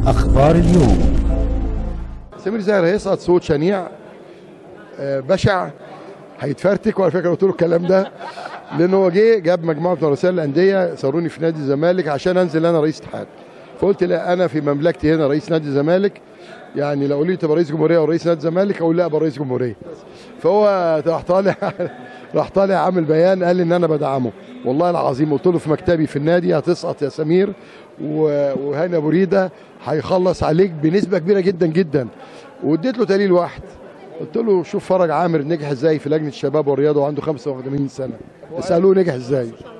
أخبار اليوم سمير زاهر هيسقط صوت شنيع آه، بشع هيتفرتك وعلى فكره قلت له الكلام ده لان هو جه جاب مجموعه من رؤساء الانديه صاروني في نادي الزمالك عشان انزل انا رئيس اتحاد فقلت لا انا في مملكتي هنا رئيس نادي الزمالك يعني لو قالوا لي تبقى رئيس جمهوريه او رئيس نادي الزمالك اقول لا ابقى رئيس جمهوريه فهو راح طالع راح طالع عامل بيان قال لي ان انا بدعمه والله العظيم قلت له في مكتبي في النادي هتسقط يا سمير و- وهاني ابو ريده هيخلص عليك بنسبه كبيره جدا جدا واديت له دليل واحد قلت له شوف فرج عامر نجح ازاي في لجنه الشباب والرياضه وعنده 85 سنه اسالوه نجح ازاي